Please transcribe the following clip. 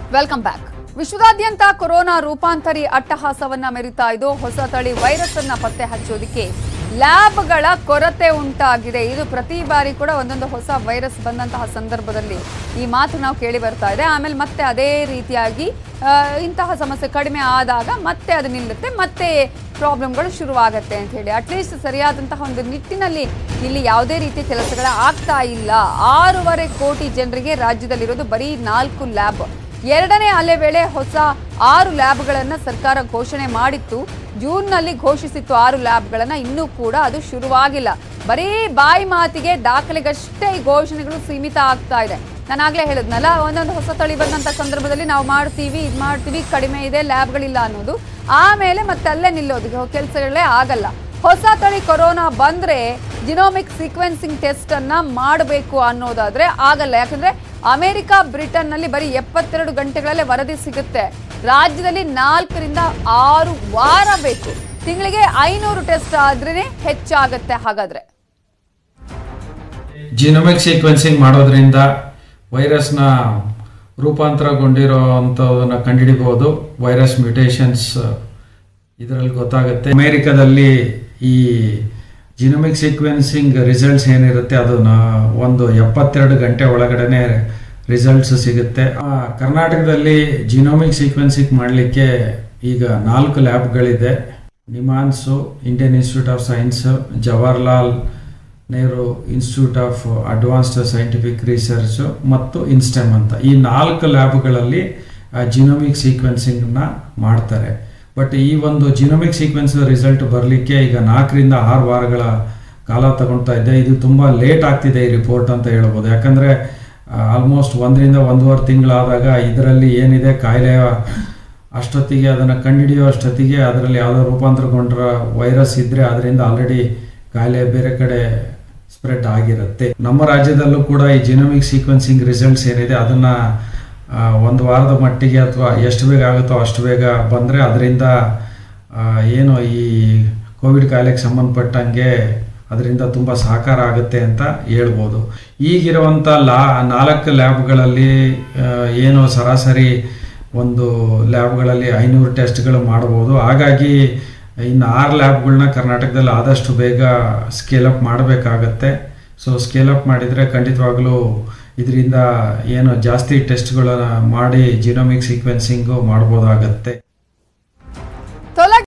welcome back ವಿಶ್ವದಾದ್ಯಂತ corona ರೂಪಾಂತರಿ ಅಟ್ಟಹಾಸವನ್ನ ಮೆರಿತಾ ಇದು ಹೊಸ ತಳಿ ವೈರಸ್ ಅನ್ನ ಪತ್ತೆ ಹಚ್ಚೋದಿಕ್ಕೆ ಲ್ಯಾಬ್ಗಳ ಕೊರತೆ ಉಂಟಾಗಿದೆ ಇದು ಪ್ರತಿ ಬಾರಿ ಕೂಡ ಒಂದೊಂದು ಹೊಸ ವೈರಸ್ ಬಂದಂತಹ ಸಂದರ್ಭದಲ್ಲಿ ಈ ಮಾತು ನಾವು ಕೇಳಿ ಬರ್ತಾ ಇದೆ ಆಮೇಲೆ ಮತ್ತೆ ಅದೇ ರೀತಿಯಾಗಿ ಆ, ಇಂತಹ ಸಮಸ್ಯೆ ಕಡಿಮೆ ಆದಾಗ ಮತ್ತೆ ಅದು ನಿಲ್ಲುತ್ತೆ ಮತ್ತೆ ಪ್ರಾಬ್ಲಮ್ಗಳು ಶುರುವಾಗತ್ತೆ ಅಂತ ಹೇಳಿ ಅಟ್ಲೀಸ್ಟ್ ಸರಿಯಾದಂತಹ ಒಂದು ನಿಟ್ಟಿನಲ್ಲಿ ಇಲ್ಲಿ ಯಾವುದೇ ರೀತಿಯ ಕೆಲಸಗಳ ಆಗ್ತಾ ಇಲ್ಲ ಆರೂವರೆ ಕೋಟಿ ಜನರಿಗೆ ರಾಜ್ಯದಲ್ಲಿರೋದು ಬರೀ ನಾಲ್ಕು ಲ್ಯಾಬ್ ಎರಡನೇ ಅಲೆ ವೇಳೆ ಹೊಸ ಆರು ಲ್ಯಾಬ್ಗಳನ್ನು ಸರ್ಕಾರ ಘೋಷಣೆ ಮಾಡಿತ್ತು ಜೂನ್ನಲ್ಲಿ ಘೋಷಿಸಿತ್ತು ಆರು ಲ್ಯಾಬ್ಗಳನ್ನು ಇನ್ನೂ ಕೂಡ ಅದು ಶುರುವಾಗಿಲ್ಲ ಬರೀ ಬಾಯಿ ಮಾತಿಗೆ ದಾಖಲೆಗಷ್ಟೇ ಈ ಘೋಷಣೆಗಳು ಸೀಮಿತ ಆಗ್ತಾ ಇದೆ ನಾನು ಆಗ್ಲೇ ಹೇಳಿದ್ನಲ್ಲ ಒಂದೊಂದು ಹೊಸ ತಳಿ ಬಂದಂಥ ಸಂದರ್ಭದಲ್ಲಿ ನಾವು ಮಾಡ್ತೀವಿ ಇದು ಮಾಡ್ತೀವಿ ಕಡಿಮೆ ಇದೆ ಲ್ಯಾಬ್ಗಳಿಲ್ಲ ಅನ್ನೋದು ಆಮೇಲೆ ಮತ್ತೆ ಅಲ್ಲೇ ನಿಲ್ಲೋದು ಕೆಲಸಗಳೇ ಆಗಲ್ಲ ಹೊಸ ತಳಿ ಕೊರೋನಾ ಬಂದ್ರೆ ಜಿನೋಮಿಕ್ ಸೀಕ್ವೆನ್ಸಿಂಗ್ ಟೆಸ್ಟ್ ಅನ್ನ ಮಾಡಬೇಕು ಅನ್ನೋದಾದ್ರೆ ಆಗಲ್ಲ ಯಾಕಂದ್ರೆ ಅಮೆರಿಕ ಬ್ರಿಟನ್ ನಲ್ಲಿ ಬರೀ ಎಪ್ಪತ್ತೆರಡು ಗಂಟೆಗಳಲ್ಲೇ ವರದಿ ಸಿಗುತ್ತೆ ರಾಜ್ಯದಲ್ಲಿ ನಾಲ್ಕರಿಂದ ಆರು ವಾರ ಬೇಕು ತಿಂಗಳಿಗೆ ಐನೂರು ಟೆಸ್ಟ್ ಆದ್ರೇನೆ ಹೆಚ್ಚಾಗತ್ತೆ ಹಾಗಾದ್ರೆ ಜಿನೋಮಿಕ್ ಸೀಕ್ವೆನ್ಸಿಂಗ್ ಮಾಡೋದ್ರಿಂದ ವೈರಸ್ನ ರೂಪಾಂತರಗೊಂಡಿರೋ ಅಂಥದನ್ನ ಕಂಡುಹಿಡಿಬಹುದು ವೈರಸ್ ಮ್ಯೂಟೇಷನ್ಸ್ ಇದರಲ್ಲಿ ಗೊತ್ತಾಗುತ್ತೆ ಅಮೇರಿಕಾದಲ್ಲಿ ಈ ಜಿನೋಮಿಕ್ ಸೀಕ್ವೆನ್ಸಿಂಗ್ ರಿಸಲ್ಟ್ಸ್ ಏನಿರುತ್ತೆ ಅದನ್ನ ಒಂದು ಎಪ್ಪತ್ತೆರಡು ಗಂಟೆ ಒಳಗಡೆನೆ ರಿಸಲ್ಟ್ಸ್ ಸಿಗುತ್ತೆ ಆ, ಕರ್ನಾಟಕದಲ್ಲಿ ಜಿನೋಮಿಕ್ ಸೀಕ್ವೆನ್ಸಿಂಗ್ ಮಾಡಲಿಕ್ಕೆ ಈಗ ನಾಲ್ಕು ಲ್ಯಾಬ್ಗಳಿದೆ NIMHANS Indian institute of science Jawaharlal Nehru institute of advanced scientific research ಮತ್ತು ಇನ್ಸ್ಟೆಮ್ ಅಂತ ಈ ನಾಲ್ಕು ಲ್ಯಾಬ್ಗಳಲ್ಲಿ ಜಿನೋಮಿಕ್ ಸೀಕ್ವೆನ್ಸಿಂಗ್ನ ಮಾಡ್ತಾರೆ ಬಟ್ ಈ ಒಂದು ಜಿನೋಮಿಕ್ ಸೀಕ್ವೆನ್ಸ್ ರಿಸಲ್ಟ್ ಬರಲಿಕ್ಕೆ ಈಗ ನಾಲ್ಕರಿಂದ ಆರು ವಾರಗಳ ಕಾಲ ತಗೊಳ್ತಾ ಇದೆ ಇದು ತುಂಬ ಲೇಟ್ ಆಗ್ತಿದೆ ಈ ರಿಪೋರ್ಟ್ ಅಂತ ಹೇಳ್ಬೋದು ಯಾಕಂದರೆ ಆಲ್ಮೋಸ್ಟ್ ಒಂದರಿಂದ ಒಂದೂವರೆ ತಿಂಗಳಾದಾಗ ಇದರಲ್ಲಿ ಏನಿದೆ ಕಾಯಿಲೆಯ ಅಷ್ಟೊತ್ತಿಗೆ ಅದನ್ನು ಕಂಡುಹಿಡಿಯೋ ಅಷ್ಟೊತ್ತಿಗೆ ಅದರಲ್ಲಿ ಯಾವುದೋ ರೂಪಾಂತರಗೊಂಡ್ರ ವೈರಸ್ ಇದ್ದರೆ ಅದರಿಂದ ಆಲ್ರೆಡಿ ಕಾಯಿಲೆ ಬೇರೆ ಕಡೆ ಸ್ಪ್ರೆಡ್ ಆಗಿರುತ್ತೆ ನಮ್ಮ ರಾಜ್ಯದಲ್ಲೂ ಕೂಡ ಈ ಜಿನೋಮಿಕ್ ಸೀಕ್ವೆನ್ಸಿಂಗ್ ರಿಸಲ್ಟ್ಸ್ ಏನಿದೆ ಅದನ್ನ ಆ, ಒಂದು ವಾರದ ಮಟ್ಟಿಗೆ ಅಥವಾ ಎಷ್ಟು ಬೇಗ ಆಗುತ್ತೋ ಅಷ್ಟು ಬೇಗ ಬಂದರೆ ಅದರಿಂದ ಏನು ಈ ಕೋವಿಡ್ ಕಾಯಿಲೆಗೆ ಸಂಬಂಧಪಟ್ಟಂಗೆ ಅದರಿಂದ ತುಂಬ ಸಹಕಾರ ಆಗುತ್ತೆ ಅಂತ ಹೇಳ್ಬೋದು ಈಗಿರುವಂಥ ಲಾ ನಾಲ್ಕು ಲ್ಯಾಬ್ಗಳಲ್ಲಿ ಆ, ಏನು ಸರಾಸರಿ ಒಂದು ಲ್ಯಾಬ್ಗಳಲ್ಲಿ ಐನೂರು ಟೆಸ್ಟ್ಗಳು ಮಾಡ್ಬೋದು ಹಾಗಾಗಿ ಇನ್ನು ಆರು ಲ್ಯಾಬ್ಗಳನ್ನ ಕರ್ನಾಟಕದಲ್ಲಿ ಆದಷ್ಟು ಬೇಗ ಸ್ಕೇಲ್ ಅಪ್ ಮಾಡಬೇಕಾಗತ್ತೆ ಸೊ ಸ್ಕೇಲ್ ಅಪ್ ಮಾಡಿದರೆ ಖಂಡಿತವಾಗ್ಲೂ ಇದರಿಂದ ಏನು ಜಾಸ್ತಿ ಟೆಸ್ಟ್ಗಳನ್ನ ಮಾಡಿ ಜಿನೋಮಿಕ್ ಸೀಕ್ವೆನ್ಸಿಂಗು ಮಾಡ್ಬೋದಾಗತ್ತೆ